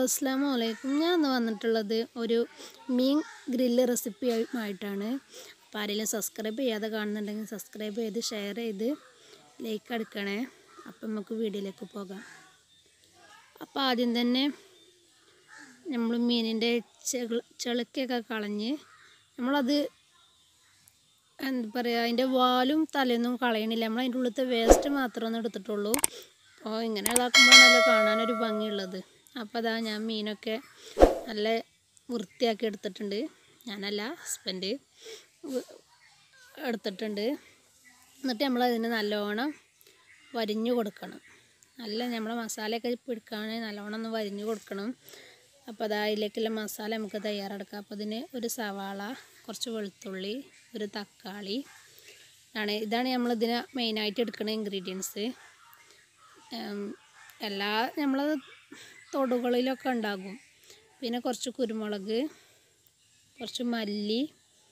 അസ്സാം വലൈക്കും ഞാൻ ഇന്ന് വന്നിട്ടുള്ളത് ഒരു മീൻ ഗ്രില്ല് റെസിപ്പി ആയിട്ടാണ് അപ്പോൾ ആരെങ്കിലും സബ്സ്ക്രൈബ് ചെയ്യാതെ കാണുന്നുണ്ടെങ്കിൽ സബ്സ്ക്രൈബ് ചെയ്ത് ഷെയർ ചെയ്ത് ലൈക്ക് അടിക്കണേ അപ്പം നമുക്ക് വീഡിയോയിലേക്ക് പോകാം അപ്പോൾ ആദ്യം തന്നെ നമ്മൾ മീനിൻ്റെ ചെള ചെളുക്കൊക്കെ കളഞ്ഞ് നമ്മളത് എന്താ പറയുക അതിൻ്റെ വാലും തലയൊന്നും കളയണില്ല നമ്മൾ അതിൻ്റെ ഉള്ളിലത്തെ വേസ്റ്റ് മാത്രമേ എടുത്തിട്ടുള്ളൂ അപ്പോൾ ഇങ്ങനെ ഇതാക്കുമ്പോൾ നല്ല കാണാനൊരു ഭംഗിയുള്ളത് അപ്പോൾ അതാ ഞാൻ മീനൊക്കെ നല്ല വൃത്തിയാക്കി എടുത്തിട്ടുണ്ട് ഞാനല്ല ഹസ്ബൻഡ് എടുത്തിട്ടുണ്ട് എന്നിട്ട് നമ്മൾ അതിന് നല്ലോണം വരിഞ്ഞു കൊടുക്കണം നല്ല നമ്മളെ മസാലയൊക്കെ പിടിക്കുകയാണെങ്കിൽ നല്ലോണം ഒന്ന് വരിഞ്ഞു കൊടുക്കണം അപ്പോൾ അതാ അതിലേക്കുള്ള മസാല നമുക്ക് തയ്യാറെടുക്കാം അപ്പോൾ ഇതിന് ഒരു സവാള കുറച്ച് വെളുത്തുള്ളി ഒരു തക്കാളി ആണ് ഇതാണ് നമ്മളിതിന് മെയിനായിട്ട് എടുക്കുന്ന ഇൻഗ്രീഡിയൻസ് എല്ലാ നമ്മൾ തൊടുകളിലൊക്കെ ഉണ്ടാകും പിന്നെ കുറച്ച് കുരുമുളക് കുറച്ച് മല്ലി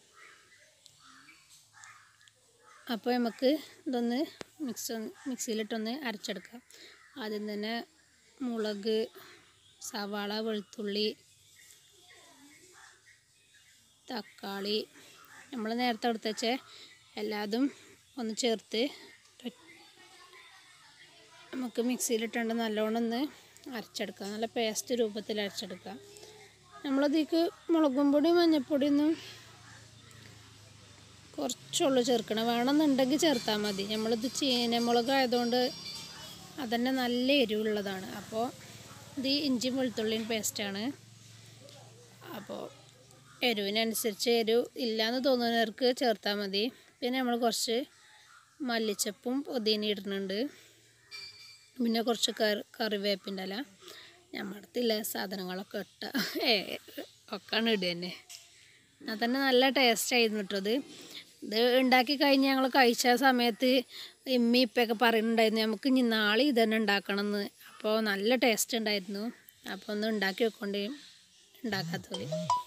അപ്പോൾ നമുക്ക് ഇതൊന്ന് മിക്സ് മിക്സിയിലിട്ടൊന്ന് അരച്ചെടുക്കാം ആദ്യം തന്നെ മുളക് സവാള വെളുത്തുള്ളി തക്കാളി നമ്മൾ നേരത്തെ എടുത്ത് വെച്ച എല്ലാതും ഒന്ന് ചേർത്ത് നമുക്ക് മിക്സിയിലിട്ടുണ്ട് നല്ലോണം ഒന്ന് അരച്ചെടുക്കാം നല്ല പേസ്റ്റ് രൂപത്തിൽ അരച്ചെടുക്കാം നമ്മളതിലേക്ക് മുളകും പൊടി മഞ്ഞൾപ്പൊടിയൊന്നും കുറച്ചുള്ളൂ ചേർക്കണം വേണമെന്നുണ്ടെങ്കിൽ ചേർത്താൽ മതി നമ്മളിത് ചീനമുളക് ആയതുകൊണ്ട് അതന്നെ നല്ല എരിവുള്ളതാണ് അപ്പോൾ ഇത് ഇഞ്ചിയും വെളുത്തുള്ളിയും പേസ്റ്റാണ് അപ്പോൾ എരിവിനനുസരിച്ച് എരിവ് ഇല്ലയെന്ന് തോന്നുന്നവർക്ക് ചേർത്താൽ മതി പിന്നെ നമ്മൾ കുറച്ച് മല്ലിച്ചപ്പും പുതിന ഇടുന്നുണ്ട് പിന്നെ കുറച്ച് കറി കറിവേപ്പിൻ്റെ ഇല നമ്മുടെ അടുത്തില്ല സാധനങ്ങളൊക്കെ ഇട്ട ഏ ഒക്കെയാണ് ഇടുക തന്നെ എന്നാൽ തന്നെ നല്ല ടേസ്റ്റ് ആയിരുന്നു കേട്ടത് ഇത് ഉണ്ടാക്കി കഴിഞ്ഞ് ഞങ്ങൾ കഴിച്ച സമയത്ത് ഇമ്മി ഇപ്പൊക്കെ പറയുന്നുണ്ടായിരുന്നു നമുക്ക് ഇനി നാളെ ഇത് തന്നെ ഉണ്ടാക്കണമെന്ന് അപ്പോൾ നല്ല ടേസ്റ്റ് ഉണ്ടായിരുന്നു അപ്പോൾ ഒന്ന് ഉണ്ടാക്കി വെക്കൊണ്ട് ഉണ്ടാക്കാത്തത്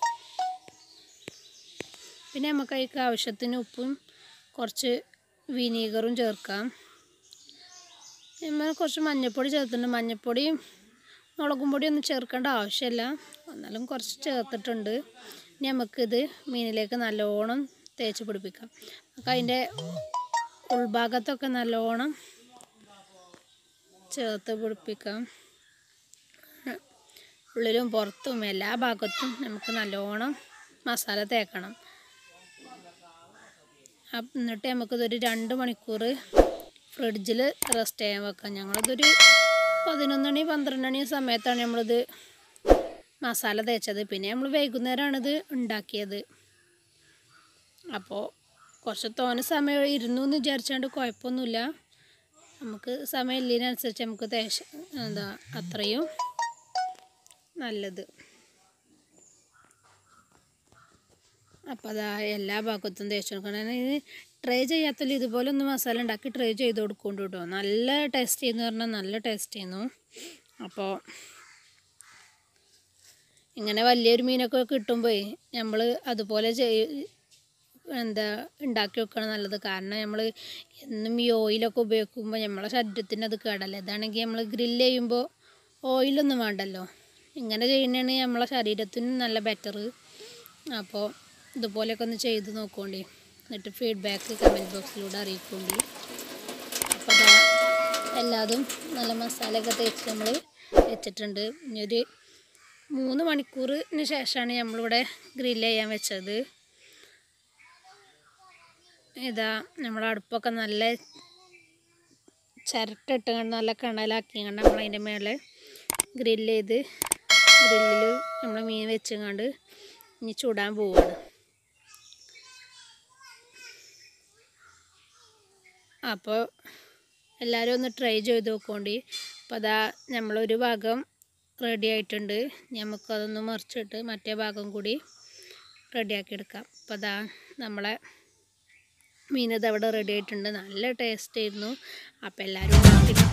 പിന്നെ നമുക്ക് അതിലേക്ക് ആവശ്യത്തിന് ഉപ്പും കുറച്ച് വിനീഗറും ചേർക്കാം നമ്മൾ കുറച്ച് മഞ്ഞൾപ്പൊടി ചേർത്തിട്ടുണ്ട് മഞ്ഞൾപ്പൊടിയും മുളകും പൊടിയൊന്നും ചേർക്കേണ്ട ആവശ്യമില്ല എന്നാലും കുറച്ച് ചേർത്തിട്ടുണ്ട് ഇനി നമുക്കിത് മീനിലേക്ക് നല്ലോണം തേച്ച് പിടിപ്പിക്കാം നമുക്ക് അതിൻ്റെ ഉൾഭാഗത്തൊക്കെ നല്ലോണം ചേർത്ത് പിടിപ്പിക്കാം ഉള്ളിലും പുറത്തും എല്ലാ ഭാഗത്തും നമുക്ക് നല്ലോണം മസാല തേക്കണം എന്നിട്ട് നമുക്കിതൊരു രണ്ട് മണിക്കൂർ ഫ്രിഡ്ജിൽ റെസ്റ്റ് ചെയ്യാൻ വെക്കാം ഞങ്ങളിതൊരു പതിനൊന്ന് മണി പന്ത്രണ്ട് മണി സമയത്താണ് നമ്മളിത് മസാല തേച്ചത് പിന്നെ നമ്മൾ വൈകുന്നേരമാണിത് ഉണ്ടാക്കിയത് അപ്പോൾ കുറച്ച് തോനെ സമയം ഇരുന്നു എന്ന് വിചാരിച്ചാണ്ട് കുഴപ്പമൊന്നുമില്ല നമുക്ക് സമയം ഇല്ലതിനനുസരിച്ച് നമുക്ക് തേശ എന്താ അത്രയും നല്ലത് അപ്പോൾ അതാ എല്ലാ ഭാഗത്തും തേച്ച് കൊടുക്കണം ഇത് ട്രൈ ചെയ്യാത്തതിൽ ഇതുപോലെ ഒന്ന് മസാല ഉണ്ടാക്കി ട്രൈ ചെയ്ത് കൊടുക്കൊണ്ട് കേട്ടോ നല്ല ടേസ്റ്റ് ചെയ്യുന്നു പറഞ്ഞാൽ നല്ല ടേസ്റ്റ് ചെയ്യുന്നു അപ്പോൾ ഇങ്ങനെ വലിയൊരു മീനൊക്കെ കിട്ടുമ്പോൾ നമ്മൾ അതുപോലെ ചെയ് എന്താ ഉണ്ടാക്കി വെക്കണം നല്ലത് കാരണം നമ്മൾ എന്നും ഈ ഓയിലൊക്കെ ഉപയോഗിക്കുമ്പോൾ നമ്മളെ ശരീരത്തിന് അത് കേടല്ല ഇതാണെങ്കിൽ നമ്മൾ ഗ്രില്ല് ചെയ്യുമ്പോൾ ഓയിലൊന്നും വേണ്ടല്ലോ ഇങ്ങനെ ചെയ്യുന്നതാണ് നമ്മളെ ശരീരത്തിനും നല്ല ബെറ്റർ അപ്പോൾ ഇതുപോലെയൊക്കെ ഒന്ന് ചെയ്ത് നോക്കോണ്ടി എന്നിട്ട് ഫീഡ്ബാക്ക് കമൻറ്റ് ബോക്സിലൂടെ അറിയിക്കോണ്ടി അപ്പോൾ അതാ എല്ലാതും നല്ല മസാലയൊക്കെ തേച്ച് നമ്മൾ വെച്ചിട്ടുണ്ട് ഇനി ഒരു മൂന്ന് മണിക്കൂറിന് ശേഷമാണ് നമ്മളിവിടെ ഗ്രില്ല് ചെയ്യാൻ വെച്ചത് ഇതാ നമ്മുടെ അടുപ്പൊക്കെ നല്ല ചിരട്ടിട്ട് കണ്ട് നല്ല കണലാക്കി കണ്ട് നമ്മൾ അതിൻ്റെ മേലെ ഗ്രില്ല് ചെയ്ത് ഗ്രില്ലിൽ നമ്മൾ മീൻ വെച്ചുകൊണ്ട് ഇനി ചൂടാൻ പോവുകയാണ് അപ്പോൾ എല്ലാവരും ഒന്ന് ട്രൈ ചെയ്ത് നോക്കോണ്ടി അപ്പോൾ അതാ നമ്മളൊരു ഭാഗം റെഡി ആയിട്ടുണ്ട് നമുക്കതൊന്ന് മറിച്ചിട്ട് മറ്റേ ഭാഗം കൂടി റെഡിയാക്കി എടുക്കാം അപ്പോൾ അതാ നമ്മളെ മീൻ ഇത് അവിടെ റെഡി ആയിട്ടുണ്ട് നല്ല ടേസ്റ്റ് ആയിരുന്നു അപ്പോൾ എല്ലാവരും ഉണ്ടാക്കി